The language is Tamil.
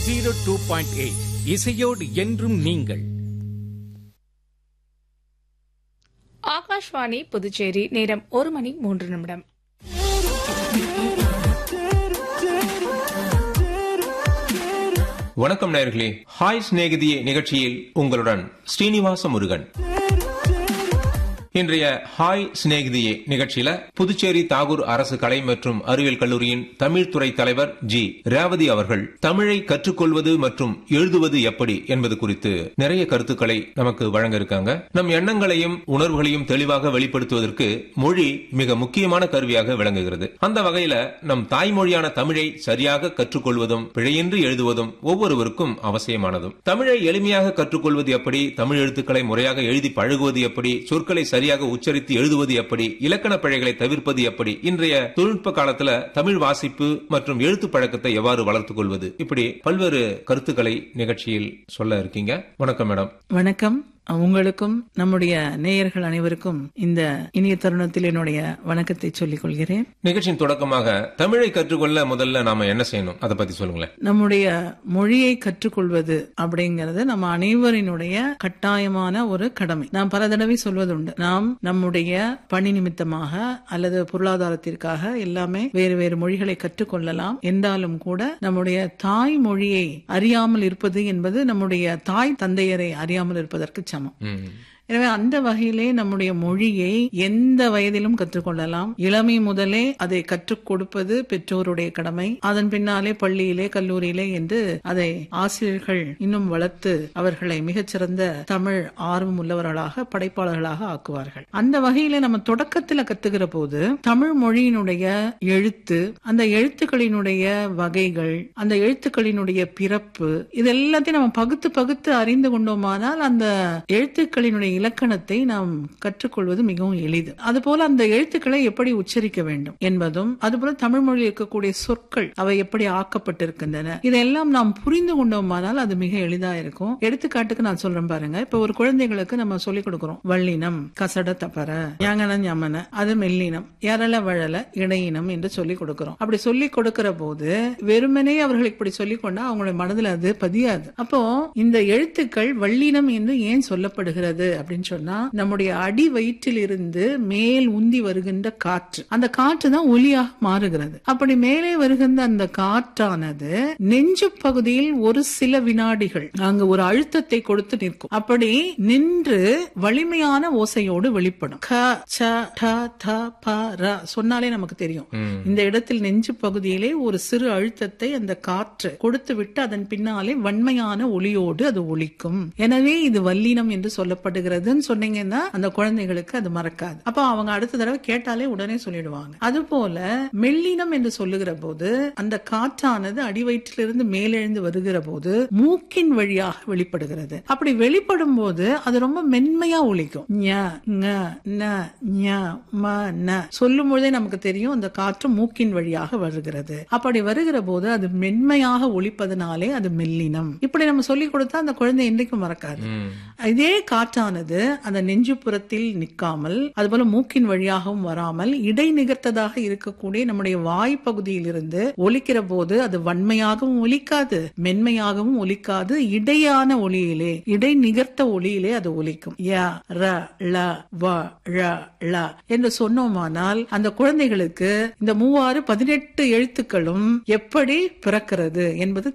ஜீரோ டூ பாயிண்ட் எயிட் இசையோடு என்றும் நீங்கள் ஆகாஷ்வாணி புதுச்சேரி நேரம் ஒரு மணி மூன்று நிமிடம் வணக்கம் நேயர்களே ஹாய் சிநேகிதியே நிகழ்ச்சியில் உங்களுடன் ஸ்ரீனிவாச முருகன் இன்றைய ஹாய் சிநேகிதியே நிகழ்ச்சியில புதுச்சேரி தாகூர் அரசு கலை மற்றும் அறிவியல் கல்லூரியின் தமிழ் துறை தலைவர் ஜி ரேவதி அவர்கள் தமிழை கற்றுக்கொள்வது மற்றும் எழுதுவது எப்படி என்பது குறித்து நிறைய கருத்துக்களை நமக்கு வழங்க இருக்காங்க நம் எண்ணங்களையும் உணர்வுகளையும் தெளிவாக வெளிப்படுத்துவதற்கு மொழி மிக முக்கியமான கருவியாக விளங்குகிறது அந்த வகையில நம் தாய்மொழியான தமிழை சரியாக கற்றுக்கொள்வதும் பிழையின்றி எழுதுவதும் ஒவ்வொருவருக்கும் அவசியமானதும் தமிழை எளிமையாக கற்றுக்கொள்வது எப்படி தமிழ் எழுத்துக்களை முறையாக எழுதி பழகுவது எப்படி சொற்களை சரியாக உச்சரித்து எழுதுவது எப்படி இலக்கண பிழைகளை தவிர்ப்பது எப்படி இன்றைய தொழில்நுட்ப காலத்துல தமிழ் வாசிப்பு மற்றும் எழுத்து பழக்கத்தை எவ்வாறு வளர்த்துக் கொள்வது இப்படி பல்வேறு கருத்துக்களை நிகழ்ச்சியில் சொல்ல இருக்கீங்க வணக்கம் மேடம் வணக்கம் உங்களுக்கும் நம்முடைய நேயர்கள் அனைவருக்கும் இந்த இனிய தருணத்தில் என்னுடைய வணக்கத்தை சொல்லிக் கொள்கிறேன் நிகழ்ச்சியின் தொடக்கமாக தமிழை கற்றுக்கொள்ள முதல்ல நாம என்ன செய்யணும் அதை பத்தி சொல்லுங்களேன் நம்முடைய மொழியை கற்றுக்கொள்வது அப்படிங்கிறது நம்ம அனைவரினுடைய கட்டாயமான ஒரு கடமை நாம் பல தடவை சொல்வதுண்டு நாம் நம்முடைய பணி நிமித்தமாக அல்லது பொருளாதாரத்திற்காக எல்லாமே வேறு வேறு மொழிகளை கற்றுக்கொள்ளலாம் என்றாலும் கூட நம்முடைய தாய் மொழியை அறியாமல் இருப்பது என்பது நம்முடைய தாய் தந்தையரை அறியாமல் இருப்பதற்கு சமம் ம். எனவே அந்த வகையிலே நம்முடைய மொழியை எந்த வயதிலும் கற்றுக்கொள்ளலாம் இளமை முதலே அதை கற்றுக் கொடுப்பது பெற்றோருடைய கடமை அதன் பின்னாலே பள்ளியிலே கல்லூரியிலே என்று அதை ஆசிரியர்கள் இன்னும் வளர்த்து அவர்களை மிகச்சிறந்த தமிழ் ஆர்வம் உள்ளவர்களாக படைப்பாளர்களாக ஆக்குவார்கள் அந்த வகையில நம்ம தொடக்கத்துல கத்துக்கிற போது தமிழ் மொழியினுடைய எழுத்து அந்த எழுத்துக்களினுடைய வகைகள் அந்த எழுத்துக்களினுடைய பிறப்பு இது எல்லாத்தையும் நம்ம பகுத்து பகுத்து அறிந்து கொண்டோமானால் அந்த எழுத்துக்களினுடைய இலக்கணத்தை நாம் கற்றுக்கொள்வது மிகவும் எளிது அதுபோல அந்த எழுத்துக்களை எப்படி உச்சரிக்க வேண்டும் என்பதும் அதுபோல தமிழ் மொழியில் இருக்கக்கூடிய சொற்கள் அவை எப்படி ஆக்கப்பட்டிருக்கின்றன இதெல்லாம் நாம் புரிந்து கொண்டோமானால் அது மிக எளிதா இருக்கும் எடுத்துக்காட்டுக்கு நான் சொல்றேன் பாருங்க இப்ப ஒரு குழந்தைகளுக்கு நம்ம சொல்லிக் கொடுக்கிறோம் வள்ளினம் கசட தப்பர ஞாங்கன ஞமன அது மெல்லினம் எரள வழல இடையினம் என்று சொல்லிக் கொடுக்கிறோம் அப்படி சொல்லிக் கொடுக்கிற போது வெறுமனே அவர்கள் இப்படி சொல்லிக் கொண்டா அவங்களுடைய மனதில் அது பதியாது அப்போ இந்த எழுத்துக்கள் வள்ளினம் என்று ஏன் சொல்லப்படுகிறது அப்படின்னு சொன்னா நம்முடைய அடி வயிற்றில் இருந்து மேல் உந்தி வருகின்ற காற்று அந்த காற்று தான் ஒலியாக மாறுகிறது அப்படி மேலே வருகின்ற அந்த காற்றானது நெஞ்சு பகுதியில் ஒரு சில வினாடிகள் அங்கு ஒரு அழுத்தத்தை கொடுத்து நிற்கும் அப்படி நின்று வலிமையான ஓசையோடு வெளிப்படும் க ச ட த ப ர சொன்னாலே நமக்கு தெரியும் இந்த இடத்தில் நெஞ்சு பகுதியிலே ஒரு சிறு அழுத்தத்தை அந்த காற்று கொடுத்து விட்டு அதன் பின்னாலே வன்மையான ஒளியோடு அது ஒலிக்கும் எனவே இது வல்லினம் என்று சொல்லப்படுகிறதுன்னு சொன்னீங்கன்னா அந்த குழந்தைகளுக்கு அது மறக்காது அப்ப அவங்க அடுத்த தடவை கேட்டாலே உடனே சொல்லிடுவாங்க அதுபோல மெல்லினம் என்று சொல்லுகிற போது அந்த காற்றானது அடிவயிற்றிலிருந்து மேலெழுந்து வருகிற போது மூக்கின் வழியாக வெளிப்படுகிறது அப்படி வெளிப்படும் போது அது ரொம்ப மென்மையா ஒலிக்கும் ஞ, ங, ந, ஞ, ம, ந. சொல்லும் பொழுதே நமக்கு தெரியும் அந்த காற்று மூக்கின் வழியாக வருகிறது அப்படி வருகிற போது அது மென்மையாக ஒலிப்பதனாலே அது மெல்லினம் இப்படி நம்ம சொல்லி கொடுத்தா அந்த குழந்தை என்றைக்கும் மறக்காது ம். இதே காற்றானது அந்த நெஞ்சுப்புறத்தில் நிற்காமல் அதுபோல மூக்கின் வழியாகவும் வராமல் இடைநிகர்த்ததாக இருக்கக்கூடிய நம்முடைய வாய் பகுதியில் இருந்து ஒலிக்கிற போது அது வன்மையாகவும் ஒலிக்காது மென்மையாகவும் ஒலிக்காது இடையான ஒலியிலே இடைநிகர்த்த ஒலியிலே அது ஒலிக்கும் ய ர ல வ ழ ள என்று சொன்னோமானால் அந்த குழந்தைகளுக்கு இந்த மூவாறு பதினெட்டு எழுத்துக்களும் எப்படி பிறக்கிறது என்பது